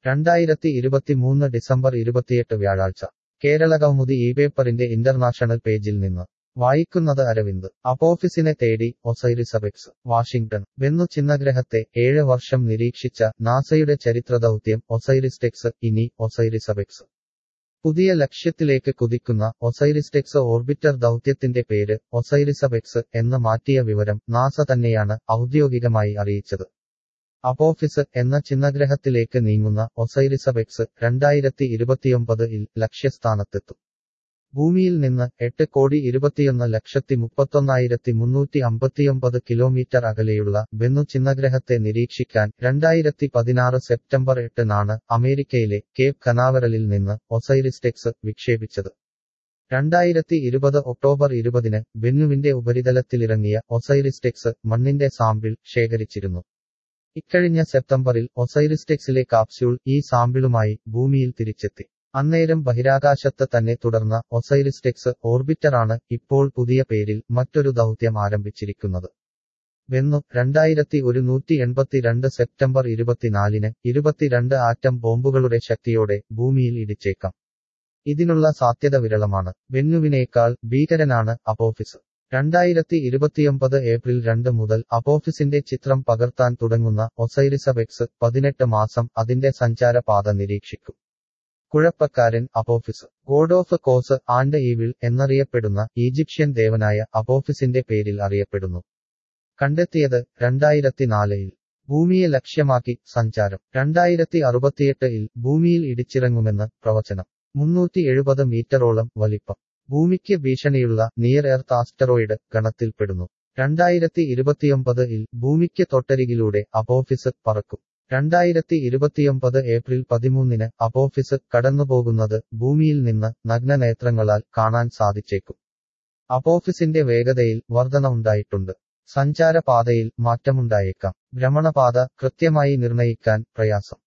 രണ്ടായിരത്തി ഇരുപത്തിമൂന്ന് ഡിസംബർ ഇരുപത്തിയെട്ട് വ്യാഴാഴ്ച കേരളകൗമുദി ഈ പേപ്പറിന്റെ ഇന്റർനാഷണൽ പേജിൽ നിന്ന് വായിക്കുന്നത് അരവിന്ദ് അപ്പോഫിസിനെ തേടി ഒസൈറിസബെക്സ് വാഷിംഗ്ടൺ വെന്നു ചിന്നഗ്രഹത്തെ ഏഴ് വർഷം നിരീക്ഷിച്ച നാസയുടെ ചരിത്രദൗത്യം ഒസൈറിസ്റ്റെക്സ് ഇനി ഒസൈറിസബെക്സ് പുതിയ ലക്ഷ്യത്തിലേക്ക് കുതിക്കുന്ന ഒസൈറിസ്റ്റെക്സ് ഓർബിറ്റർ ദൗത്യത്തിന്റെ പേര് ഒസൈറിസബെക്സ് എന്ന് മാറ്റിയ വിവരം നാസ തന്നെയാണ് ഔദ്യോഗികമായി അറിയിച്ചത് അപ്പോഫിസ് എന്ന ചിന്നഗ്രഹത്തിലേക്ക് നീങ്ങുന്ന ഒസൈറിസബെക്സ് രണ്ടായിരത്തി ഇരുപത്തിയൊമ്പത് ഇൽ ലക്ഷ്യസ്ഥാനത്തെത്തും ഭൂമിയിൽ നിന്ന് എട്ട് കോടി ഇരുപത്തിയൊന്ന് ലക്ഷത്തി മുപ്പത്തൊന്നായിരത്തി മുന്നൂറ്റി അമ്പത്തിയൊമ്പത് കിലോമീറ്റർ അകലെയുള്ള ബെന്നു ചിന്നഗ്രഹത്തെ നിരീക്ഷിക്കാൻ രണ്ടായിരത്തി പതിനാറ് സെപ്റ്റംബർ എട്ടിനാണ് അമേരിക്കയിലെ കേപ്പ് കനാവറലിൽ നിന്ന് ഒസൈറിസ്റ്റെക്സ് വിക്ഷേപിച്ചത് രണ്ടായിരത്തി ഇരുപത് ഒക്ടോബർ ഇരുപതിന് ബെന്നുവിന്റെ ഉപരിതലത്തിലിറങ്ങിയ ഒസൈറിസ്റ്റെക്സ് മണ്ണിന്റെ സാമ്പിൾ ശേഖരിച്ചിരുന്നു ഇക്കഴിഞ്ഞ സെപ്റ്റംബറിൽ ഒസൈറിസ്റ്റെക്സിലെ കാപ്സ്യൂൾ ഈ സാമ്പിളുമായി ഭൂമിയിൽ തിരിച്ചെത്തി അന്നേരം ബഹിരാകാശത്ത് തന്നെ തുടർന്ന ഒസൈറിസ്റ്റെക്സ് ഓർബിറ്ററാണ് ഇപ്പോൾ പുതിയ പേരിൽ മറ്റൊരു ദൗത്യം ആരംഭിച്ചിരിക്കുന്നത് വെന്നു രണ്ടായിരത്തി ഒരുന്നൂറ്റി എൺപത്തിരണ്ട് സെപ്റ്റംബർ ഇരുപത്തിനാലിന് ഇരുപത്തിരണ്ട് ആറ്റം ബോംബുകളുടെ ശക്തിയോടെ ഭൂമിയിൽ ഇടിച്ചേക്കാം ഇതിനുള്ള സാധ്യത വിരളമാണ് വെന്നുവിനേക്കാൾ ഭീകരനാണ് അപ്പോഫിസ് രണ്ടായിരത്തി ഇരുപത്തിയൊമ്പത് ഏപ്രിൽ രണ്ട് മുതൽ അപ്പോഫിസിന്റെ ചിത്രം പകർത്താൻ തുടങ്ങുന്ന ഒസൈറിസബെക്സ് പതിനെട്ട് മാസം അതിന്റെ സഞ്ചാരപാത നിരീക്ഷിക്കും കുഴപ്പക്കാരൻ Apophis god of chaos and evil എന്നറിയപ്പെടുന്ന ഈജിപ്ഷ്യൻ ദേവനായ അപ്പോഫിസിന്റെ പേരിൽ അറിയപ്പെടുന്നു കണ്ടെത്തിയത് രണ്ടായിരത്തി നാലിൽ ഭൂമിയെ ലക്ഷ്യമാക്കി സഞ്ചാരം രണ്ടായിരത്തി അറുപത്തിയെട്ടിൽ ഭൂമിയിൽ ഇടിച്ചിറങ്ങുമെന്ന് പ്രവചനം മുന്നൂറ്റി എഴുപത് മീറ്ററോളം വലിപ്പം ഭൂമിക്ക് ഭീഷണിയുള്ള നിയർ എർത്ത് ആസ്റ്ററോയിഡ് ഗണത്തിൽപ്പെടുന്നു രണ്ടായിരത്തി ഇരുപത്തിയൊമ്പത് ഇൽ ഭൂമിക്ക് തൊട്ടരികിലൂടെ അപ്പോഫിസ് പറക്കും രണ്ടായിരത്തി ഇരുപത്തിയൊമ്പത് ഏപ്രിൽ പതിമൂന്നിന് അപ്പോഫിസ് കടന്നുപോകുന്നത് ഭൂമിയിൽ നിന്ന് നഗ്നനേത്രങ്ങളാൽ കാണാൻ സാധിച്ചേക്കും അപ്പോഫിസിന്റെ വേഗതയിൽ വർധന ഉണ്ടായിട്ടുണ്ട് സഞ്ചാരപാതയിൽ മാറ്റമുണ്ടായേക്കാം ഭ്രമണപാത കൃത്യമായി നിർണയിക്കാൻ പ്രയാസം